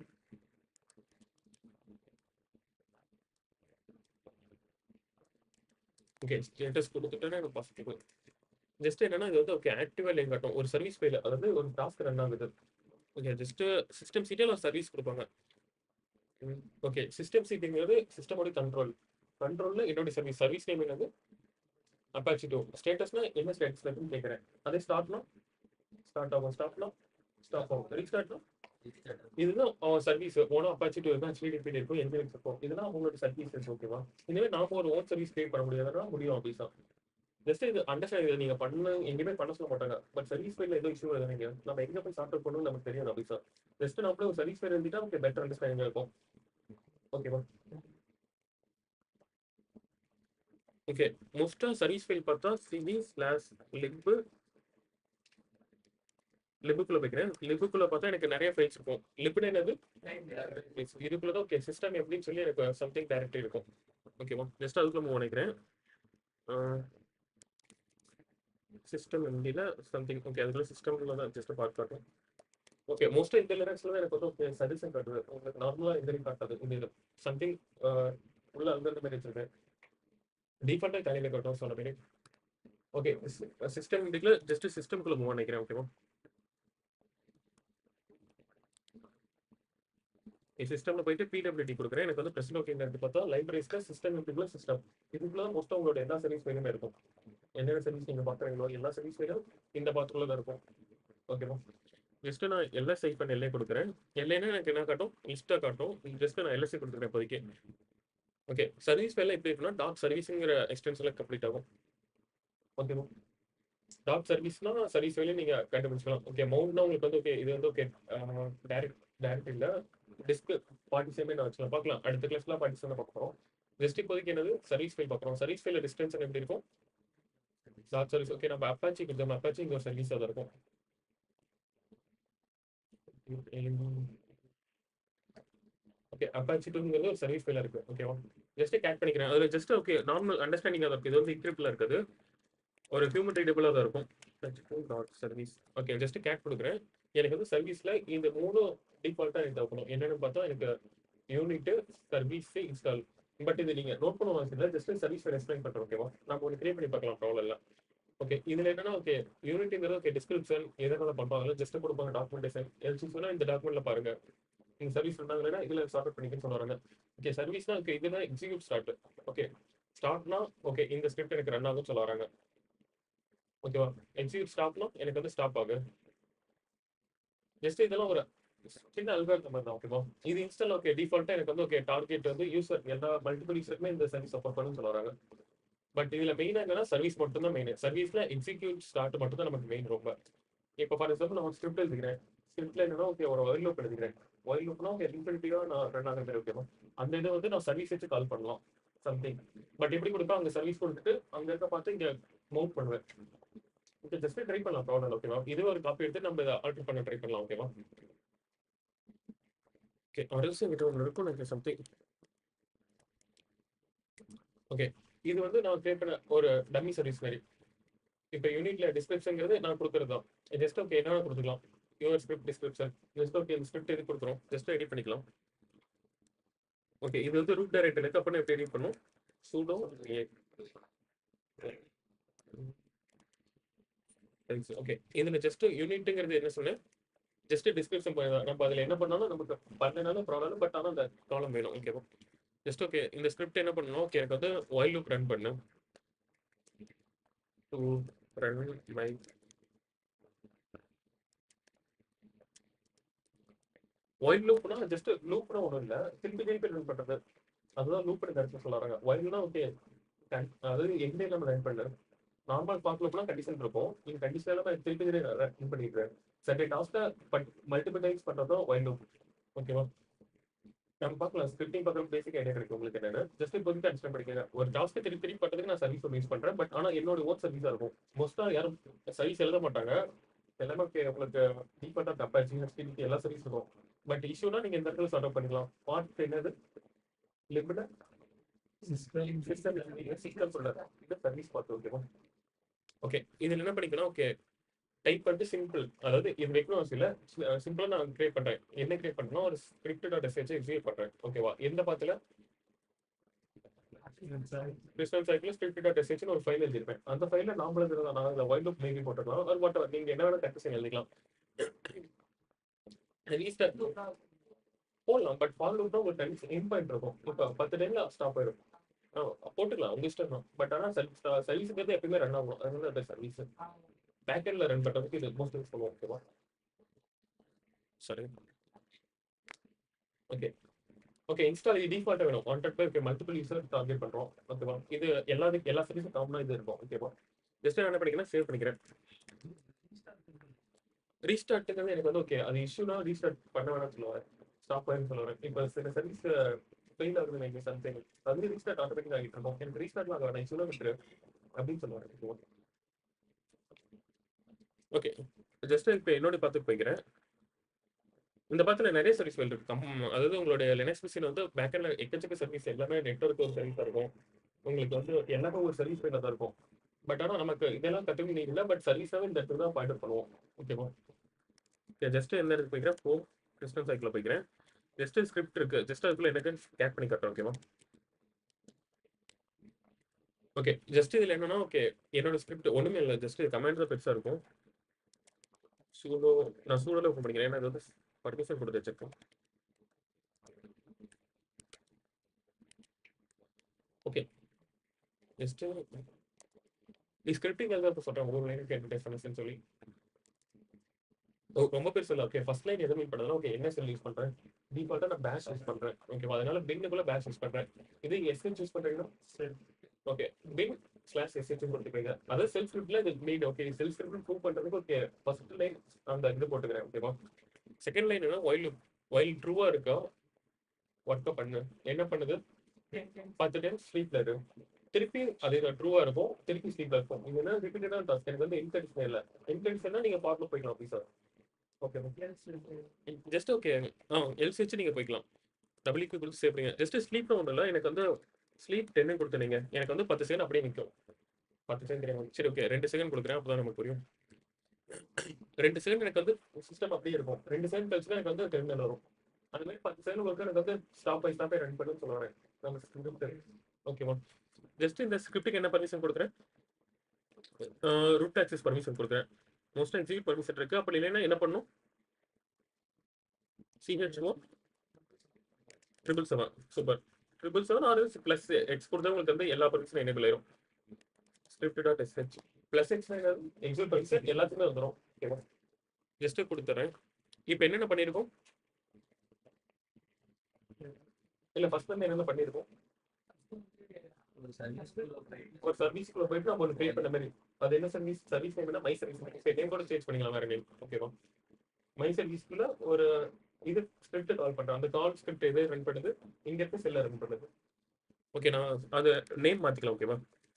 ஓகே ஸ்டேட்டஸ் கொடுத்துட்டேன்னா எனக்கு பாசிட்டிவ் ஜஸ்ட் என்னன்னா இது வந்து ஓகே ஆக்டிவா லைன் காட்டும் ஒரு சர்வீஸ் ஃபைல் அதாவது ஒரு டாஸ்க் ரன் ஆகுது ஓகே ஜஸ்ட் சிஸ்டம் சீட்டில் ஒரு சர்வீஸ் கொடுப்பாங்க ஓகே சிஸ்டம் சீட்டிங்கிறது சிஸ்டமோட கண்ட்ரோல் கண்ட்ரோல்ல என்னோட சர்வீஸ் சர்வீஸ் நேம் என்னது அப்பாச்சி டூ ஸ்டேட்டஸ்னா என்ன ஸ்டேட்டஸ்ல இருக்குன்னு கேட்குறேன் அதே ஸ்டார்ட்னா ஸ்டார்ட் ஆகும் ஸ்டாப்னா ஸ்டாப் ஆகும் ரீஸ்டார்ட்னா இதுதான் அவன் சர்வீஸ் ஓனா அப்பாச்சி டூ இருக்கும் ஹெச்டிபி இருக்கும் என்ஜினியரிங் இருக்கும் இதெல்லாம் அவங்களோட சர்வீஸ் ஓகேவா இதுவே நாம ஒரு ஓன் சர்வீஸ் கிரியேட் பண்ண முடியாதுன்னா முடியும் அப்படிசா ஜஸ்ட் இது அண்டர்ஸ்டாண்ட் இதை நீங்க பண்ண எங்கேயுமே பண்ண சொல்ல மாட்டாங்க பட் சர்வீஸ் ஃபைல்ல ஏதோ இஷ்யூ வருது நீங்க நம்ம எங்க போய் சார்ட் அவுட் பண்ணணும் நமக்கு தெரியும் அப்படிசா ஜஸ்ட் நம்மளே ஒரு சர்வீஸ் ஃபைல் எழுதிட்டா நமக்கு பெட்டர் அண்டர்ஸ்டாண்டிங் இருக்கும் ஓகேவா ஓகே மோஸ்டா சர்வீஸ் ஃபைல் பார்த்தா சிவி ஸ்லாஷ் லிப் லிபுக்குள்ள போய்க்கிறேன் லிபுக்குள்ள பார்த்தா எனக்கு நிறைய ஃபைல்ஸ் இருக்கும் லிப்னு என்னது இதுக்குள்ள தான் ஓகே சிஸ்டம் எப்படின்னு சொல்லி எனக்கு சம்திங் டைரக்டரி இருக்கும் ஓகேவா ஜஸ்ட் அதுக்குள்ள மூவ் பண்ணிக்கிறேன் சிஸ்டம் எம்டியில் சம்திங் ஓகே அதுக்குள்ள சிஸ்டம்ல தான் ஜஸ்ட் பார்த்து காட்டும் ஓகே மோஸ்ட்டாக இந்த லினக்ஸில் தான் எனக்கு வந்து ஓகே சஜஷன் காட்டுது உங்களுக்கு நார்மலாக எதுலையும் காட்டாது இந்த சம்திங் உள்ள அந்தந்த மாதிரி வச்சிருக்கேன் டிஃபால்ட்டாக தலையில் காட்டும் சொன்ன மாதிரி ஓகே சிஸ்டம் இதுக்குள்ள ஜஸ்ட் சிஸ்டம்குள்ள மூவ் நினைக்கிறேன் ஓகேவா சிஸ்டம்ல போயிட்டு பிடபிலிட்டி கொடுக்குறேன் எனக்கு வந்து பிரசன்ட் ஓகே இருக்கு பார்த்தா லைப்ரரிஸ்ல சிஸ்டம் இதுக்குள்ள சிஸ்டம் இதுக்குள்ள மோஸ்ட்டாக உங்களோட எல்லா சர்வீஸ் ஃபைலுமே இருக்கும் என்னென்ன சர்வீஸ் நீங்க பாக்குறீங்களோ எல்லா சர்வீஸ் ஃபைலும் இந்த பாத்துக்குள்ள தான் இருக்கும் ஓகேவா ஜஸ்ட் நான் எல்எஸ் சைட் பண்ண எல்லை கொடுக்குறேன் எல்லைன்னா எனக்கு என்ன காட்டும் லிஸ்ட்டாக காட்டும் ஜஸ்ட் நான் எல்எஸ்சி கொடுத்துக்கிறேன் இப்போதைக்கு ஓகே சர்வீஸ் ஃபைல எப்படி இருக்குன்னா டாட் சர்வீஸுங்கிற எக்ஸ்டென்ஷனில் கம்ப்ளீட் ஆகும் ஓகேவா டாட் சர்வீஸ்னா சர்வீஸ் ஃபைலே நீங்க கண்டுபிடிச்சிக்கலாம் ஓகே மவுண்ட்னா உங்களுக்கு வந்து ஓகே இது வந்து ஓகே டைரக்ட் டைரக்ட் இல்ல டிஸ்க் பார்ட்டிஷனே நான் வச்சுக்கலாம் பார்க்கலாம் அடுத்த கிளாஸ்ல பார்ட்டிஷன் பார்க்க போறோம் ஜஸ்ட் இப்போதைக்கு என்னது சர்வீஸ் ஃபைல் பார்க்குறோம் சர்வீஸ் ஃபைல டிஸ்டன்ஸ் எப்படி இருக்கும் டாட் சர்வீஸ் ஓகே நம்ம அப்பாச்சி கொடுத்தோம் அப்பாச்சி இங்க ஒரு சர்வீஸ் தான் இருக்கும் ஓகே அப்பாச்சி டூங்கிறது ஒரு சர்வீஸ் ஃபைல இருக்கு ஓகேவா ஜஸ்ட் கேட் பண்ணிக்கிறேன் அதுல ஜஸ்ட் ஓகே நார்மல் அண்டர்ஸ்டாண்டிங் தான் இருக்கு இது வந்து இன்கிரிப்ட்ல இருக்குது ஒரு ஹியூமன் ரீடபிளாக தான் இருக்கும் dot service okay just cat கொடுக்குறேன் எனக்கு வந்து சர்வீஸ்ல இந்த மூணு டிஃபால்ட்டாக எனக்கு தேவைப்படும் என்னன்னு பார்த்தா எனக்கு யூனிட் சர்வீஸ் இன்ஸ்டால் பட் இது நீங்க நோட் பண்ண அவசியம் இல்லை ஜஸ்ட் சர்வீஸ் எக்ஸ்பிளைன் பண்றேன் ஓகேவா நம்ம ஒன்று கிரியேட் பண்ணி பார்க்கலாம் ப்ராப்ளம் இல்லை ஓகே இதுல என்னன்னா ஓகே யூனிட்ங்கிறது ஓகே டிஸ்கிரிப்ஷன் எதனால பண்ணுவாங்க ஜஸ்ட் கொடுப்பாங்க டாக்குமெண்டேஷன் எல்சி சொன்னா இந்த டாக்குமெண்ட்ல பாருங்க நீங்க சர்வீஸ் பண்ணாங்கன்னா இதுல ஸ்டார்ட் பண்ணிக்கன்னு சொல்லுவாங்க ஓகே சர்வீஸ்னா ஓகே இதுதான் எக்ஸிக்யூட் ஸ்டார்ட் ஓகே ஸ்டார்ட்னா ஓகே இந்த ஸ்கிரிப்ட் எனக்கு ரன் ஆகும்னு சொல்ல வராங்க ஓகேவா எக்ஸிக்யூட் ஸ்டாப்னா எனக்கு வந்து ஸ்டாப் ஆகு ஜஸ்ட் இதெல்லாம் ஒரு சின்ன அல்காரிதம் தான் ஓகேவா இது இன்ஸ்டால் ஓகே டிஃபால்ட்டா எனக்கு வந்து ஓகே டார்கெட் வந்து யூசர் எல்லா மல்டிபிள் யூசருக்குமே இந்த சர்வீஸ் சப்போர்ட் பண்ணுன்னு சொல்ல வராங்க பட் இதுல மெயினா என்னன்னா சர்வீஸ் மட்டும் தான் மெயின் சர்வீஸ்ல எக்ஸிக்யூட் ஸ்டார்ட் மட்டும் தான் நமக்கு மெயின் ரொம்ப இப்போ ஃபார் எக்ஸாம்பிள் நான் ஸ்கிரிப்ட் எழுதிக்கிறேன் ஸ்கிரிப்ட்ல என்னன்னா ஓகே ஒரு ஒயில் லூப் எழுதிக்கிறேன் ஒயில் லூப்னா ஓகே இன்ஃபினிட்டிவா நான் ரன் ஆகிற மாதிரி ஓகேவா அந்த இதை வந்து நான் சர்வீஸ் வச்சு கால் பண்ணலாம் சம்திங் பட் எப்படி கொடுப்பேன் அங்க சர்வீஸ் கொடுத்துட்டு அங்க இருக்க பார்த்து இங்க மவுண்ட் பண்ணுவேன் ஓகே ஜஸ்ட் ட்ரை பண்ணலாம் ப்ராப்ளம் ஓகேவா இது ஒரு காப்பி எடுத்து நம்ம இதை ஆல்டர் பண்ண ட்ரை பண்ணலாம் ஓகேவா ஓகே அரசு கிட்ட ஒன்று இருக்கும் எனக்கு சம்திங் ஓகே இது வந்து நான் கிரியேட் பண்ண ஒரு டம்மி சர்வீஸ் மாதிரி இப்போ யூனிட்ல டிஸ்கிரிப்ஷன்ங்கிறது நான் கொடுக்குறது தான் ஜஸ்ட் ஓகே என்ன கொடுத்துக்கலாம் your script description just okay இந்த ஸ்கிரிப்ட் எது கொடுக்குறோம் ஜஸ்ட் எடிட் பண்ணிக்கலாம் ஓகே இது வந்து ரூட் டைரக்டர் இருக்கு அப்போ எப்படி எடிட் பண்ணும் சூடோ ஓகே இதுல ஜஸ்ட் யூனிட்டுங்கிறது என்ன சொன்னேன் ஜஸ்ட் டிஸ்கிரிப்ஷன் பண்ணி நம்ம அதில் என்ன பண்ணாலும் நமக்கு பண்ணனாலும் ப்ராப்ளம் பட் ஆனால் அந்த காலம் வேணும் ஓகேவா ஜஸ்ட் ஓகே இந்த ஸ்கிரிப்ட் என்ன பண்ணணும் ஓகே எனக்கு வந்து ஒயில் லூப் ரன் பண்ணு டு ரன் மை ஒயில் லூப்னா ஜஸ்ட் லூப்னா ஒன்றும் இல்லை திருப்பி திருப்பி ரன் பண்ணுறது அதுதான் லூப் கருத்து சொல்லுறாங்க ஒயில்னா ஓகே அதாவது எங்கே நம்ம ரன் பண்ணல நார்மல் பார்க் லூப்னா கண்டிஷன் இருக்கும் நீங்க கண்டிஷன் எல்லாம் திருப்பி திருப்பி ரன் பண்ணிருக்கேன் சர்டே டாஸ்க்கை மல்டிபிள் டைம்ஸ் பண்ணுறதும் ஒயில் லூப் ஓகேவா நம்ம பார்க்கலாம் ஸ்கிரிப்டிங் பார்க்குற பேசிக் ஐடியா கிடைக்கும் உங்களுக்கு என்னன்னு ஜஸ்ட் இப்போதைக்கு அண்டர்ஸ்டாண்ட் பண்ணிக்கங்க ஒரு டாஸ்க்கை திருப்பி திருப்பி பண்ணுறதுக்கு நான் சர்வீஸ் யூஸ் பண்றேன் பட் ஆனால் என்னோட ஓன் சர்வீஸாக இருக்கும் மோஸ்டா யாரும் சர்வீஸ் எழுத மாட்டாங்க எல்லாமே okay, உங்களுக்கு டீஃபால்ட்டாக தப்பாச்சு ஹெச்டிபி எல்லா சர்வீஸ் இருக்கும் பட் இஷ்யூனா நீங்க இந்த இடத்துல சார்ட் பண்ணிக்கலாம் பார்ட் என்னது லிமிட் சிஸ்டம் சிஸ்டம் சொல்றது இது சர்வீஸ் பார்த்து ஓகேவா ஓகே இதுல என்ன பண்ணிக்கணும் ஓகே டைப் பண்ணிட்டு சிம்பிள் அதாவது இது வைக்கணும் அவசியம் இல்லை சிம்பிளா நான் கிரியேட் பண்றேன் என்ன கிரியேட் பண்றேன்னா ஒரு ஸ்கிரிப்டட் டாட் எஸ்ஹெச் எக்ஸிக்யூட் பண்றேன் ஓகேவா எந்த பாத்துல கிறிஸ்டன் சைக்கிள் ஸ்கிரிப்டட் டாட் எஸ்ஹெச்னு ஒரு ஃபைல் எழுதிருப்பேன் அந்த ஃபைல நாமளும் எழுதுறதா நான் அந்த வைல்ட் லூப் மேபி போட்டுக்கலாம் அது வாட் நீங்க என்ன வேணா கரெக்ட் எழுதிக்கலாம் ரீஸ்டார்ட் போடலாம் பட் ஃபால் லூப் தான் ஒரு டைம் என் பாயிண்ட் இருக்கும் இப்போ பத்து டைம்ல ஸ்டாப் ஆயிடும் ஆ, போட்டுக்கலாம் உங்க இஷ்டம் தான் பட் ஆனால் சர்வீஸுங்கிறது எப்பயுமே ரன் ஆகும் அதனால அது சர்வீஸ் பேக்கெண்ட்ல ரன் பண்றதுக்கு இது மோஸ்ட் யூஸ் பண்ணுவோம் ஓகேவா சரி ஓகே ஓகே இன்ஸ்டால் இது டிஃபால்ட்டா வேணும் wanted by okay multiple user target பண்றோம் ஓகேவா இது எல்லாத்துக்கும் எல்லா சர்வீஸும் காமனா இது இருக்கும் ஓகேவா ஜஸ்ட் என்ன பண்ணிக்கிறேன் சேவ் பண்ணிக்கிறேன் ரீஸ்டார்ட்டுங்கிறது எனக்கு வந்து ஓகே அது இஷ்யூனா ரீஸ்டார்ட் பண்ண வேணாம்னு சொல்லுவாங்க ஸ்டாப் ஆயிரும் சொல்லுவாங்க இப்போ சில சர்வீஸ் ஃபெயில் ஆகுது எனக்கு சம்திங் அது வந்து ரீஸ்டார்ட் ஆட்டோமேட்டிக் ஆகிட்டு இருக்கும் எனக்கு ரீஸ்டார்ட் ஆக வேணாம் இஷ்யூனா விட்டுரு அப்படின்னு சொல்லுவாங்க ஓகே ஜஸ்ட் இப்போ என்னோட பார்த்துட்டு போய்க்கிறேன் இந்த பாத்துல நிறைய சர்வீஸ் ஃபைல் இருக்கு கம் அதாவது உங்களுடைய லினக்ஸ் மிஷின் வந்து பேக்கெண்ட்ல எக்கச்சக்க சர்வீஸ் எல்லாமே நெட்ஒர்க் ஒரு சர்வீஸா இருக்கும் உங்களுக்கு வந்து எல்லாமே ஒரு சர்வீஸ் ஃபைல தான் இருக்கும் பட் ஆனா நமக்கு இதெல்லாம் கற்றுக்க நீங்க இல்லை பட் சர்வீஸாவே இந்த இடத்துல தான் பாயிண்ட் பண்ணுவோம் ஓகேவா ஜஸ்ட் எந்த இடத்துக்கு போய்க்கிறேன் ஹோம் கிறிஸ்டன் சைக்கிள் போய்க்கிறேன் ஜஸ்ட் ஸ்கிரிப்ட் இருக்கு ஜஸ்ட் அதுக்குள்ள எனக்கு கேட் பண்ணி கட்டுறேன் ஓகேவா ஓகே ஜஸ்ட் இதுல என்னன்னா ஓகே என்னோட ஸ்கிரிப்ட் ஒண்ணுமே இல்லை ஜஸ்ட் கமெண்ட் தான் பெருசா இருக்கும் சூடோ நான் சூடோல ஓப்பன் பண்ணிக்கிறேன் ஏன்னா இது வந்து பர்மிஷன் கொடுத்து வச்சிருக்கேன் ஓகே ஜஸ்ட் நீ ஸ்கிரிப்டிங் எழுத இப்போ சொல்கிறேன் ஒரு லைனுக்கு அட்வர்டைஸ்மெண்ட்னு சொல்லி ஓ, ரொம்ப பெருசு இல்லை ஓகே ஃபர்ஸ்ட் லைன் எதை மீன் பண்ணுறதுனா ஓகே என்ன செல் யூஸ் பண்ணுறேன் டிஃபால்ட்டாக நான் பேஷ் யூஸ் பண்ணுறேன் ஓகேவா அதனால பின்னுக்குள்ள பேஷ் யூஸ் பண்ணுறேன் இது எஸ்என் யூஸ் பண்ணுறீங்கன்னா ஓகே பின் ஸ்லாஷ் எஸ்எச் கொடுத்துக்கோங்க அதாவது செல்ஃப் ஸ்கிரிப்ட்ல இது main okay self script prove பண்ணுறதுக்கு ஓகே ஃபர்ஸ்ட் லைன் அந்த இது போட்டுக்கிறேன் ஓகேவா செகண்ட் லைன் என்ன ஒயில் ஒயில் ட்ரூவா இருக்கா ஒர்க்கை பண்ணு என்ன பண்ணுது பத்து டைம் ஸ்லீப்ல இரு திருப்பி அதே தான் ட்ரூவா இருக்கும் திருப்பி ஸ்லீப்ல இருக்கும் இது என்ன ரிப்பீட்டடான டாஸ்க் எனக்கு வந்து இன்டென்ஷன் இல்லை இன்டென்ஷன்னா நீங்க பார்ட்ல போய்க்கலாம் officer okay just okay ah LC வச்சு நீங்க போய்க்கலாம் டபுள்யூக்கு கொடுத்து சேஃப்டிங்க ஜஸ்ட் ஸ்லீப்ல ஒன்றும் இல்லை எனக்கு வந்து ஸ்லீப் டென்னு கொடுத்துனீங்க எனக்கு வந்து பத்து செகண்ட் அப்படியே நிற்கும் பத்து செகண்ட் தெரியும் சரி ஓகே ரெண்டு செகண்ட் கொடுக்குறேன் அப்பதான் நமக்கு புரியும் ரெண்டு செகண்ட் எனக்கு வந்து சிஸ்டம் அப்படியே இருக்கும் ரெண்டு செகண்ட் கழிச்சு எனக்கு வந்து டெர்மினல் வரும் அந்த மாதிரி பத்து செகண்ட் ஒர்க்கு எனக்கு வந்து ஸ்டாப் பை ஸ்டாப்பே ரன் பண்ணுன்னு சொல்லுவாங்க நம்ம ஸ்கிரிப்ட் ஓகேவா ஜஸ்ட் இந்த ஸ்கிரிப்டுக்கு என்ன பர்மிஷன் கொடுக்குறேன் ரூட் ஆக்சஸ் பர்மிஷன் கொடுக்குறேன் மோஸ்ட் எக்ஸிக்யூட் பர்மிஷன் இருக்கு அப்படி இல்லைன்னா என்ன பண்ணும் CHO triple seven super triple seven or plus X கொடுத்தா உங்களுக்கு வந்து எல்லா பர்மிஷனும் எனேபிள் ஆயிரும் script dot SH plus X execute permission எல்லாத்துக்குமே வந்துடும் ஓகேவா ஜஸ்ட் கொடுத்துறேன் இப்போ என்னென்ன பண்ணியிருக்கோம் இல்ல ஃபர்ஸ்ட் வந்து என்னென்ன பண்ணியிருக்கோம் ஒரு சர்வீஸ்க்குள்ள போய் ஒரு சர்வீஸ்க்குள்ள போயிட்டு நம்ம ஒன்று கிரியேட் பண்ண மாதிரி அது என்ன சர்வீஸ் சர்வீஸ் நேம்னா மை சர்வீஸ் நேம் கூட சேஞ்ச் பண்ணிக்கலாம் வேற நேம் ஓகேவா மை சர்வீஸ்க்குள்ள ஒரு இது ஸ்கிரிப்ட் கால் பண்றேன் அந்த கால் ஸ்கிரிப்ட் எது ரன் பண்ணுது இங்க இருக்க செல்ல ரன் பண்ணுது ஓகே நான் அது நேம் மாத்திக்கலாம் ஓகேவா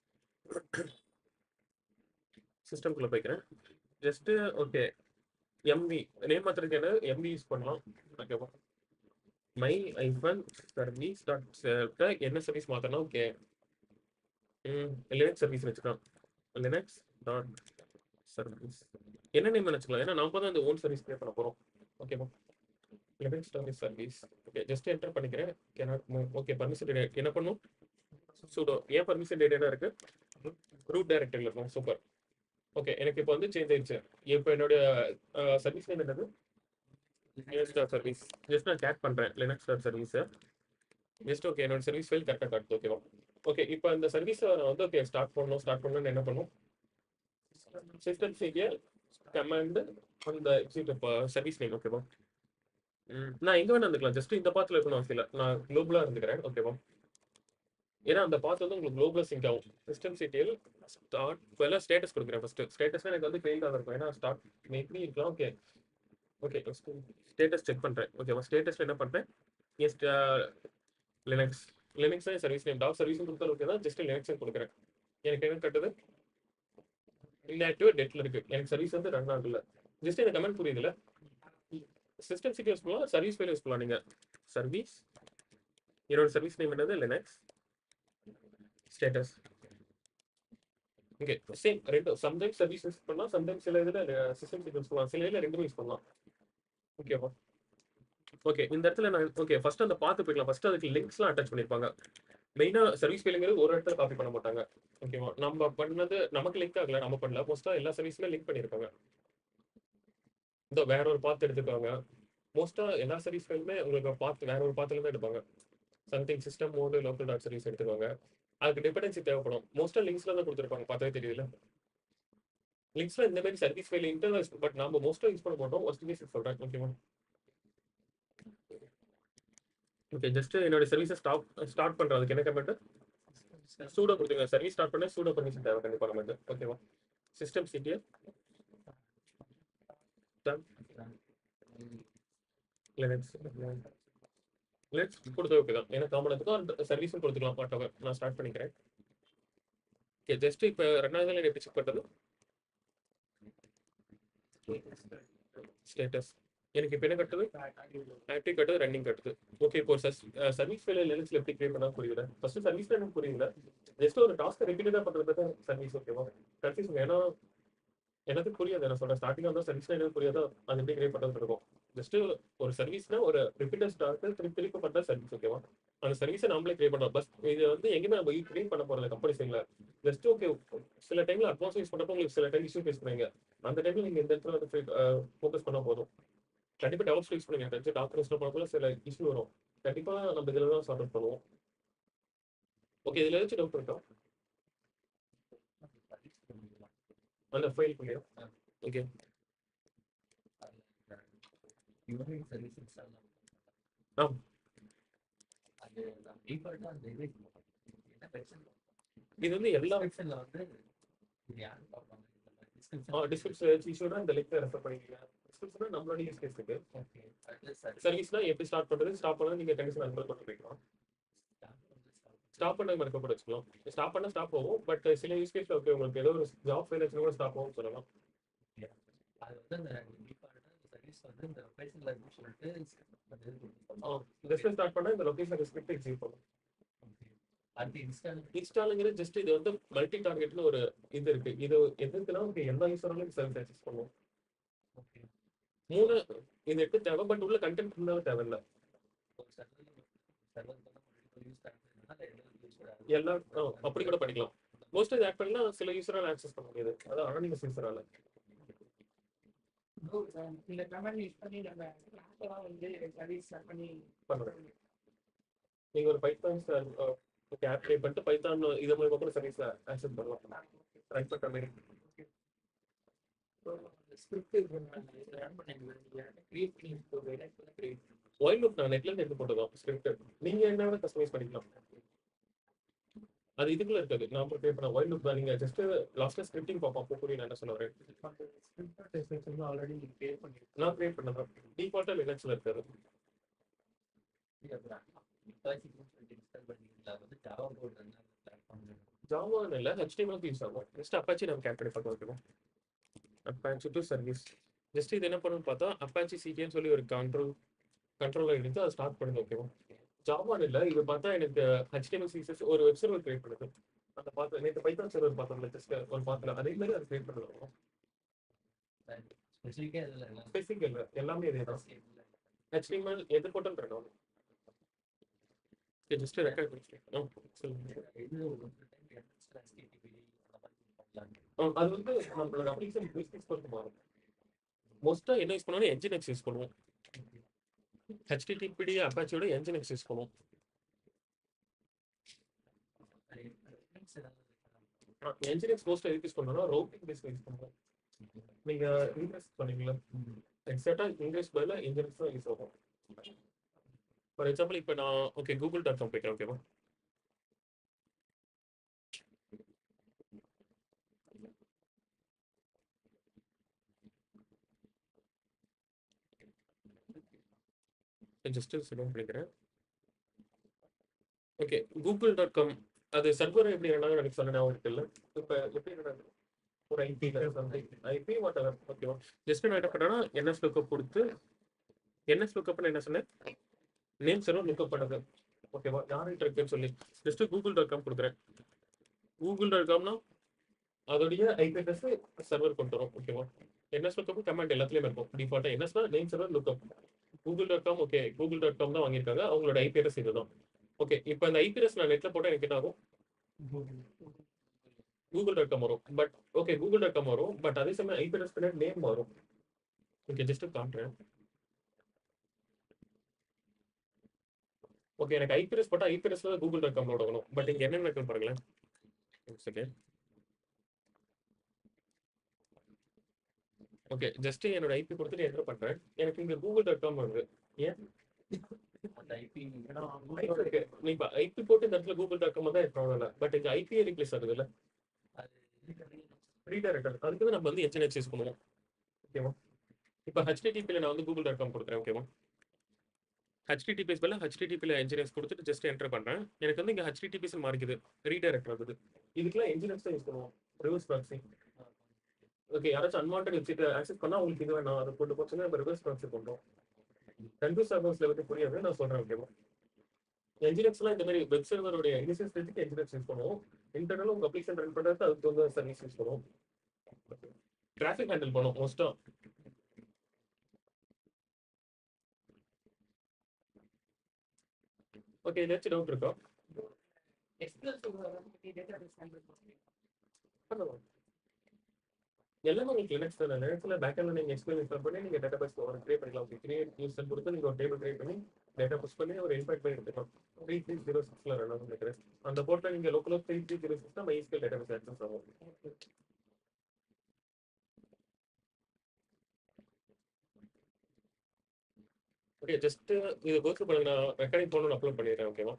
சிஸ்டம்குள்ள போய்க்கிறேன் ஜஸ்ட் ஓகே எம்வி நேம் மாத்திரக்கு என்ன எம்வி யூஸ் பண்ணலாம் ஓகேவா மை ஐஃபன் சர்வீஸ் டாட் என்ன சர்வீஸ் மாத்தணும் ஓகே லினக்ஸ் சர்வீஸ் வச்சுக்கலாம் லினக்ஸ் டாட் சர்வீஸ் என்ன நேம் வச்சுக்கலாம் ஏன்னா நம்ம தான் இந்த ஓன் சர்வீஸ் கிரியேட் பண்ண போறோம் ஓகேவா Linux dot service okay just enter பண்ணிக்கிறேன் ஓகே பர்மிஷன் என்ன பண்ணும் சூடோ ஏன் பர்மிஷன் டேட்டா இருக்கு ரூட் டைரக்டரியில் இருக்கும் சூப்பர் ஓகே எனக்கு இப்போ வந்து சேஞ்ச் ஆயிடுச்சு இப்போ என்னோட சர்வீஸ் நேம் என்னது லினக்ஸ் டாட் சர்வீஸ் ஜஸ்ட் நான் கேட் பண்றேன் Linux dot service just okay என்னோட சர்வீஸ் ஃபைல் கரெக்டாக காட்டுது ஓகேவா ஓகே இப்போ அந்த சர்வீஸை நான் வந்து ஓகே ஸ்டார்ட் பண்ணணும் ஸ்டார்ட் பண்ணணும்னு என்ன பண்ணும் சிஸ்டம் சீரியல் கமாண்ட் அந்த சர்வீஸ் நேம் ஓகேவா நான் எங்க வேணா இருந்துக்கலாம் ஜஸ்ட் இந்த பாத்துல இருக்கணும் அவசியம் இல்லை நான் குளோபலா இருந்துக்கிறேன் ஓகேவா ஏன்னா அந்த பாத் வந்து உங்களுக்கு குளோபலா சிங்க் ஆகும் சிஸ்டம் சிடிஎல் ஸ்டார்ட் வெள்ள ஸ்டேட்டஸ் கொடுக்குறேன் ஃபர்ஸ்ட் ஸ்டேட்டஸ் எனக்கு வந்து ஃபெயில் ஆக இருக்கும் ஏன்னா ஸ்டார்ட் மேபி இருக்கலாம் ஓகே ஓகே ஸ்டேட்டஸ் செக் பண்றேன் ஓகேவா ஸ்டேட்டஸ்ல என்ன பண்றேன் S Linux Linux service name dot service கொடுத்தாலும் ஓகே தான் ஜஸ்ட் லினக்ஸ் கொடுக்குறேன் எனக்கு என்ன கட்டுது இன்ஆக்டிவ் டெட்ல இருக்கு எனக்கு சர்வீஸ் வந்து ரன் ஆகல ஜஸ்ட் இந்த கமெண்ட் புரியுதுல சிஸ்டம் சிட்டி யூஸ் பண்ணலாம் சர்வீஸ் ஃபைல் யூஸ் பண்ணலாம் நீங்க சர்வீஸ் என்னோட சர்வீஸ் நேம் என்னது லினக்ஸ் ஸ்டேட்டஸ் ஓகே சேம் ரெண்டு சம்டைம்ஸ் சர்வீஸ் யூஸ் பண்ணலாம் சம்டைம்ஸ் சில இதுல சிஸ்டம் சிட்டி யூஸ் பண்ணலாம் சில இதுல ரெண்டுமே யூஸ் பண்ணலாம் ஓகேவா ஓகே இந்த இடத்துல நான் ஓகே ஃபர்ஸ்ட் அந்த பார்த்து போய்க்கலாம் ஃபர்ஸ்ட் அதுக்கு லிங்க்ஸ்லாம் அட்டாச் பண்ணிருப்பாங்க மெயினா சர்வீஸ் ஃபீலிங்கிறது ஒரு இடத்துல காப்பி பண்ண மாட்டாங்க ஓகேவா நம்ம பண்ணது நமக்கு லிங்க் ஆகல நம்ம பண்ணல மோஸ்டா எல்லா சர்வீஸுமே லிங்க் பண்ணிருப்பாங்க இந்த வேற ஒரு பாத்து எடுத்துக்காங்க மோஸ்டா எல்லா சர்வீஸ் ஃபைலுமே உங்களுக்கு பார்த்து வேற ஒரு பாத்துல தான் எடுப்பாங்க something system mode local dot service எடுத்துக்காங்க அதுக்கு டிபெண்டன்சி தேவைப்படும் மோஸ்டா லிங்க்ஸ்ல தான் கொடுத்துருப்பாங்க பார்த்தாவே தெரியல லிங்க்ஸ்ல இந்த மாதிரி சர்வீஸ் ஃபைல் இன்டர்னல் பட் நம்ம மோஸ்டா யூஸ் பண்ண மாட்டோம் ஒரு கேஸ் சொல்றேன் ஓகேவா ஓகே ஜஸ்ட் என்னோட சர்வீஸை ஸ்டாப் ஸ்டார்ட் பண்றதுக்கு என்ன கமெண்ட் சூடோ கொடுத்துங்க சர்வீஸ் ஸ்டார்ட் பண்ண சூடோ பர்மிஷன் தேவை கண்டிப்பா கமெண்ட் ஓகேவா சிஸ்டம் சிடிஎல் லினக்ஸ் லினக்ஸ் கொடுத்தா ஓகே தான் ஏன்னா காமனத்துக்கும் அந்த சர்வீஸும் கொடுத்துக்கலாம் வாட் எவர் நான் ஸ்டார்ட் பண்ணிக்கிறேன் ஓகே ஜஸ்ட் இப்போ ரெண்டாவது லைன் எப்படி செக் பண்ணுறது ஸ்டேட்டஸ் எனக்கு இப்போ என்ன கட்டுது ஆக்டிவ் கட்டுது ரன்னிங் கட்டுது ஓகே இப்போ சர்வீஸ் ஃபெயிலியர் லினக்ஸ்ல எப்படி கிரியேட் பண்ணா புரியல ஃபர்ஸ்ட் சர்வீஸ் எனக்கு புரியல ஜஸ்ட் ஒரு டாஸ்க் ரிப்பீட்டடா பண்றது தான் சர்வீஸ் ஓகேவா கன்ஃபியூஸ் ஏன்னா எனக்கு புரியாது நான் சொல்றேன் ஸ்டார்டிங் வந்து சர்வீஸ் எனக்கு புரியாதோ அது எப்படி கிரியேட் பண்றது இருக்கும் ஜஸ்ட் ஒரு சர்வீஸ்னா ஒரு ரிப்பீட்டட் ஸ்டார்ட் திருப்பி திருப்பி பண்ற சர்வீஸ் ஓகேவா அந்த சர்வீஸை நம்மளே கிரியேட் பண்றோம் பஸ் இது வந்து எங்கேயுமே நம்ம கிரியேட் பண்ண போறல கம்பெனி சைட்ல ஜஸ்ட் ஓகே சில டைம்ல அட்வான்ஸ் யூஸ் பண்றப்போ உங்களுக்கு சில டைம் இஷ்யூ ஃபேஸ் பண்ணுவீங்க அந்த டைம்ல நீங்க இந்த இடத்துல வந்து ஃபோக்கஸ் பண்ணா போதும் கண்டிப்பா டெவலப்ஸ் யூஸ் பண்ணுங்க தெரிஞ்சு டாக்டர் இன்ஸ்டால் பண்ணக்குள்ள சில இஷ்யூ வரும் கண்டிப்பா நம்ம இதுல தான் சார்ட் அவுட் பண்ணுவோம் ஓகே இதுல ஏதாச்சும் டவுட் இருக்கா அந்த ஃபைல் பண்ணியா ஓகே யூனிட் சர்வீஸ் இன்ஸ்டால் ஆம். அது டிஃபால்ட்டா அந்த இது என்ன பிரச்சனை இது வந்து எல்லா செக்ஷன்ல வந்து இது யாரு பார்ப்பாங்க டிஸ்கிரிப்ஷன் டிஸ்கிரிப்ஷன் ஏதாச்சும் இஷ்யூனா இந்த லிங்க் ரெஃபர் பண்ணிக்கங்க டிஸ்கிரிப்ஷன் நம்மளோட யூஸ் கேஸ் இருக்கு ஓகே அது சரி சர்வீஸ்னா எப்படி ஸ்டார்ட் பண்றது ஸ்டாப் பண்ணா நீங்க கண்டிஷன் அனுப்பல் பண்ணி வைக்கலாம் ஸ்டாப் பண்ண மாதிரி கூட வச்சுக்கலாம் ஸ்டாப் பண்ணா ஸ்டாப் போகும் பட் சில யூஸ் கேஸ்ல ஓகே உங்களுக்கு ஏதோ ஒரு ஜாப் ஃபெயில் ஆச்சுன்னா கூட ஸ்டாப் ஆகும் சொல்லலாம் அது வந்து அந்த டிஃபால்ட்டா சர்வீஸ் வந்து இந்த லொகேஷன்ல இருக்கு சொல்லிட்டு அந்த இது கொடுத்துருப்பாங்க. ஜஸ்ட் ஸ்டார்ட் பண்ணா இந்த லொகேஷன் ஸ்கிரிப்ட் எக்ஸிக்யூட் பண்ணும் Okay. அது இன்ஸ்டால் இன்ஸ்டாலுங்கிறது ஜஸ்ட் இது வந்து மல்டி டார்கெட்னு ஒரு இது இருக்கு இது எதுக்குன்னா உங்களுக்கு எல்லா யூஸராலும் சர்வீஸ் ஆக்சஸ் பண்ணும் ஓகே மூணு இது எட்டு தேவை பட் உள்ள கண்டென்ட் இருந்தாலும் தேவையில்ல ஒரு சர்வர் சர்வர் பண்ண மல்டிபிள் யூஸ் பண்ணுறதுனால எல்லாம் யூஸ் எல்லாம் ஆ, அப்படி கூட படிக்கலாம் மோஸ்ட் இது ஆட் பண்ணா சில யூஸரால் ஆக்சஸ் பண்ண முடியாது அதான் அனானிமஸ் யூஸரால இந்த கமெண்ட் யூஸ் பண்ணி நம்ம கிளாஸ்லாம் வந்து சர்வீஸ் பண்ணி பண்ணுறேன் நீங்க ஒரு பைத்தான் ஓகே ஆப் க்ரியேட் பண்ணிட்டு பைத்தான் இது மூலமா கூட சர்வீஸ் ஆக்சஸ் பண்ணலாம் ரன் பண்ற மாதிரி ஸ்கிரிப்ட் ரன் பண்ணி கிரியேட் பண்ணி கிரியேட் ஒயில் லுக் நான் நெட்ல இருந்து எடுத்து போட்டதான் ஸ்கிரிப்ட் நீங்க என்ன வேணா கஸ்டமைஸ் பண்ணிக்கலாம் அது இதுக்குள்ள இருக்காது நான் ப்ரிப்பேர் பண்ண ஒயில் லுக் தான் நீங்க ஜஸ்ட் லாஸ்ட்ல ஸ்கிரிப்டிங் பார்ப்போம் அப்போ புரியும் நான் என்ன சொல்ல வரேன் ஸ்கிரிப்ட் ஆல்ரெடி கிரியேட் பண்ணி நான் கிரியேட் பண்ணதான் டிஃபால்ட்டா லினக்ஸ்ல இருக்காது இன்ஸ்டால் பண்ணிக்கலாம் அது வந்து ஜாவா போர்டு வந்து அந்த பிளாட்ஃபார்ம்ல ஜாவான்னு இல்லை ஹெச்டிஎம்எல் யூஸ் ஆகும் ஜஸ்ட் அப்பாச்சி நம்ம கேட் பண்ணி பார்க்க வைக்கணும் அப்பாச்சி டு சர்வீஸ் ஜஸ்ட் இது என்ன பண்ணணும்னு பார்த்தா அப்பாச்சி சிடின்னு சொல்லி ஒரு கண்ட்ரோல் கண்ட்ரோலர் எடுத்து அதை ஸ்டார்ட் பண்ணுங்க ஓகேவா ஜாவான்னு இல்லை இது பார்த்தா எனக்கு ஹெச்டிஎம்எல் சிஎஸ்எஸ் ஒரு வெப் சர்வர் கிரியேட் பண்ணுது அந்த பார்த்து நேற்று பைத்தான் சர்வர் பார்த்தோம்ல ஜஸ்ட் ஒரு பார்த்தல அதே மாதிரி அதை கிரியேட் பண்ணுவோம் ஸ்பெசிஃபிக்காக இதில் எல்லாம் ஸ்பெசிஃபிக் இல்லை எல்லாமே இதே தான் ஹெச்டிஎம்எல் எது போட்டும் இருக்கணும் ஜஸ்ட் ரெக்கார்ட் பண்ணிக்கிறேன் சொல்லுங்க இது ஒரு டைம் HTTP அந்த மாதிரி பண்ணலாங்க ஆ, அது வந்து நம்மளோட அப்ளிகேஷன் யூஸ் கேஸ் பொறுத்து மாறும் மோஸ்ட்டாக என்ன யூஸ் பண்ணுவோம் என்ஜின் யூஸ் பண்ணுவோம் ஹெச்டிடிபிடி அப்பாச்சியோட என்ஜின் யூஸ் பண்ணுவோம் என்ஜினிக்ஸ் மோஸ்ட்டாக எதுக்கு யூஸ் பண்ணோம்னா ரோட்டிங் பேஸ் யூஸ் பண்ணுவோம் நீங்கள் இங்கிலீஷ் பண்ணீங்களா எக்ஸாக்டாக இங்கிலீஷ் பதில் இன்ஜினிக்ஸ் தான் யூஸ் ஆகும் ஃபார் எக்ஸாம்பிள் இப்போ நான் ஓகே கூகுள் டாட் காம் போய்க்கிறேன் ஓகேவா ஜஸ்ட் சிடம் பண்ணிக்கிறேன் ஓகே கூகுள் டாட் காம் அது சர்வர் எப்படி வேணாலும் எனக்கு சொல்ல ஞாபகம் இருக்குல்ல இப்போ எப்படி வேணாலும் ஒரு IP something IP whatever ஓகேவா ஜஸ்ட் நான் என்ன பண்ணேன்னா என்எஸ் லுக்கப் கொடுத்து என்எஸ் லுக்கப்னு என்ன சொன்னேன் நேம் சர்வர் லுக்கப் பண்ணது ஓகேவா யார்கிட்ட இருக்குன்னு சொல்லி ஜஸ்ட் கூகுள் டாட் காம் கொடுக்குறேன் கூகுள் டாட் காம்னா அதோடைய ஐபி அட்ரஸ் சர்வர் கொண்டு வரும் ஓகேவா என்எஸ் லுக்கப் கமெண்ட் எல்லாத்துலேயும் இருக்கும் டிஃபால்ட்டாக என்எஸ்னா name server lookup Google dot com okay Google dot com தான் வாங்கியிருக்காங்க அவங்களோட ஐபி அட்ரஸ் இதுதான் ஓகே இப்போ அந்த ஐபி அட்ரஸ் நான் நெட்டில் போட்டால் எனக்கு என்ன ஆகும் கூகுள் டாட் காம் வரும் but okay Google dot com வரும் பட் அதே சமயம் ஐபி அட்ரஸ் பின்னாடி நேம் வரும் ஓகே ஜஸ்ட் காட்டுறேன் ஓகே எனக்கு ஐபி அட்ரஸ் போட்டால் ஐபி அட்ரஸ்ல கூகுள் டாட் காம் லோட் ஆகணும் பட் இங்கே என்ன நடக்குது பாருங்களேன் செகண்ட் ஓகே ஜஸ்ட் என்னோட ஐபி கொடுத்துட்டு என்டர் பண்றேன் எனக்கு இங்க கூகுள் டாட் காம் வருது ஏன் அந்த ஐபி ஓகே நீ இப்போ ஐபி போட்டு இந்த இடத்துல கூகுள் டாட் காம் தான் ப்ராப்ளம் இல்லை பட் இங்க ஐபிஏ ரீப்ளேஸ் ஆகுது இல்லை அது இருக்கிறது ரீடைரக்டர் அதுக்கு தான் நம்ம வந்து எச்என்எச் யூஸ் பண்ணுவோம் ஓகேவா இப்போ ஹெச்டிடிபியில் நான் வந்து கூகுள் டாட் காம் கொடுக்குறேன் ஓகேவா ஹெச்டிடிபிஎஸ் பதில் ஹெச்டிடிபியில் என்ஜினியர்ஸ் கொடுத்துட்டு ஜஸ்ட் என்டர் பண்ணுறேன் எனக்கு வந்து இங்கே ஹெச்டிடிபிஎஸ் மாறிக்குது ரீடைரக்டர் ஆகுது இதுக்கெல்லாம் என்ஜினியர்ஸ் தான் யூஸ் பண்ணுவோம் ரிவர்ஸ் ப்ராக்ஸிங் ஓகே யாராச்சும் அன்வான்ட் வெப்சைட் ஆக்சஸ் பண்ணா உங்களுக்கு இது வேணாம் அதை கொண்டு போச்சுன்னா நம்ம ரிவர்ஸ் ட்ரான்ஸ்ஃபர் பண்றோம் கன்ஃபியூஸ் சர்வர்ஸ்ல பத்தி புரியாது நான் சொல்றேன் ஓகேவா என்ஜினியர்ஸ்லாம் இந்த மாதிரி வெப் சர்வருடைய இனிஷியல் ஸ்டேஜுக்கு என்ஜினியர்ஸ் யூஸ் பண்ணுவோம் இன்டர்னல் உங்க அப்ளிகேஷன் ரன் பண்றது அதுக்கு வந்து சர்வீஸ் யூஸ் பண்ணுவோம் டிராஃபிக் ஹேண்டில் பண்ணுவோம் மோஸ்டா ஓகே ஏதாச்சும் டவுட் இருக்கா எக்ஸ்பிரஸ் டேட்டா பேஸ் ஹேண்டில் பண்ணுறீங்க பண்ணுவோம் எல்லாமே உங்களுக்கு லினக்ஸ் தான் லினக்ஸ்ல பேக் எண்ட்ல நீங்க எக்ஸ்பிளைன் இன்ஸ்டால் பண்ணி நீங்க டேட்டா பேஸ் ஒரு கிரியேட் பண்ணிக்கலாம் ஓகே கிரியேட் யூஸ் கொடுத்து நீங்க ஒரு டேபிள் கிரியேட் பண்ணி டேட்டா புஷ் பண்ணி ஒரு இன்ஃபைட் பண்ணி எடுத்துக்கலாம் த்ரீ த்ரீ ஜீரோ சிக்ஸ்ல ரன் ஆகும் நினைக்கிறேன் அந்த போர்ட்ல நீங்க லோக்கலோ த்ரீ த்ரீ ஜீரோ சிக்ஸ் தான் மைஸ்கேல் டேட்டா பேஸ் ஆக்சஸ் ஆகும் ஓகே ஜஸ்ட் இது கோத்ரூ பண்ணுங்க நான் ரெக்கார்டிங் போன அப்லோட் பண்ணிடுறேன் ஓகேவா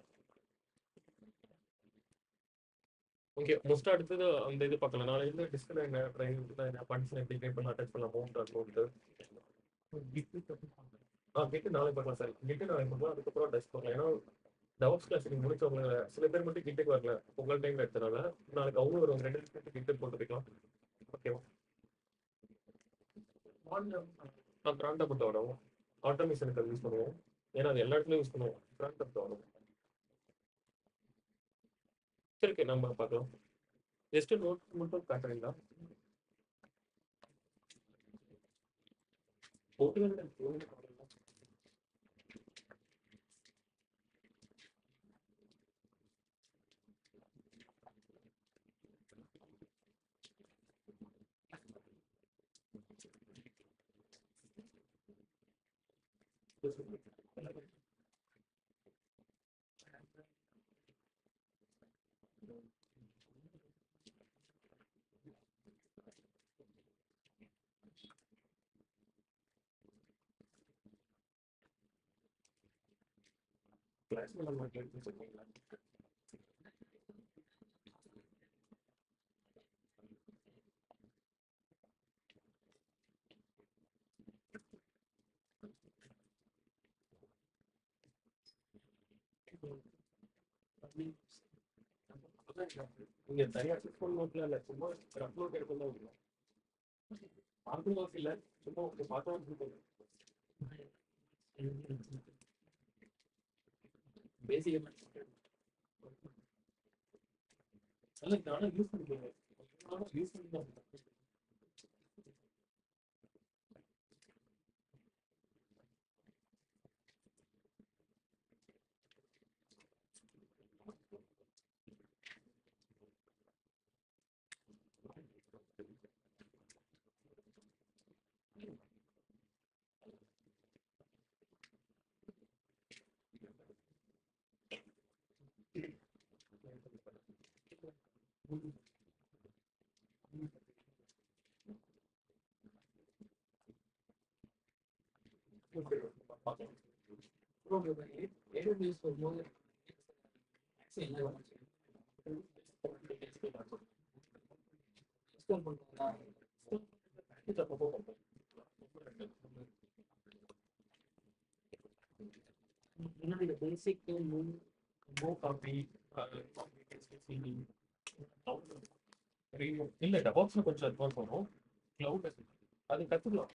ஓகே மோஸ்ட் அடுத்தது அந்த இது பார்க்கலாம் நாளை இருந்து டிஸ்பிளே என்ன ட்ரைவ் என்ன பார்ட்டிஷன் எப்படி கிரியேட் பண்ணலாம் அட்டாச் பண்ணலாம் மவுண்ட் அக்கௌண்ட் ஆ கெட்டு நாளை பார்க்கலாம் சார் கெட்டு நாளை பார்க்கலாம் அதுக்கப்புறம் டெஸ்க் பார்க்கலாம் ஏன்னா டவுட்ஸ் கிளாஸ் நீங்கள் முடிச்சவங்க சில பேர் மட்டும் கிட்டுக்கு வரல உங்கள் டைம் எடுத்தனால நாளைக்கு அவங்க வருவாங்க ரெண்டு பேருக்கு கிட்டு போட்டு போய்க்கலாம் ஓகேவா நான் பிராண்டை மட்டும் வரும் ஆட்டோமேஷனுக்கு அது யூஸ் பண்ணுவோம் ஏன்னா அது எல்லா இடத்துலையும் யூஸ் பண்ணுவோம் பிராண்டை மட்டும் வரும் சரி ஓகே நம்ம பார்க்கலாம் ஜஸ்ட் நோட் மட்டும் காட்டுறீங்களா போட்டுகள் கிளாஸ் நம்ம கேட்டுருக்கீங்களா நீங்க தனியா செக் பண்ணணும் இல்ல சும்மா அப்லோட் எடுக்கணும் தான் வரும் பார்க்கணும் இல்ல சும்மா ஒரு பார்த்தா பேசிக் அல்ல நானும் யூஸ் பண்ணிக்கிறேன் நானும் யூஸ் பண்ணிக்கிறேன் ஏரோபேஸ் வரும்போது எக்ஸ்பிளைன் பண்ணுறீங்களா முன்னாடி பேசிக் மூவ் மூவ் காப்பி இல்ல டபாக்ஸ்ல கொஞ்சம் அட்வான்ஸ் வரும் கிளவுட் அது கத்துக்கலாம்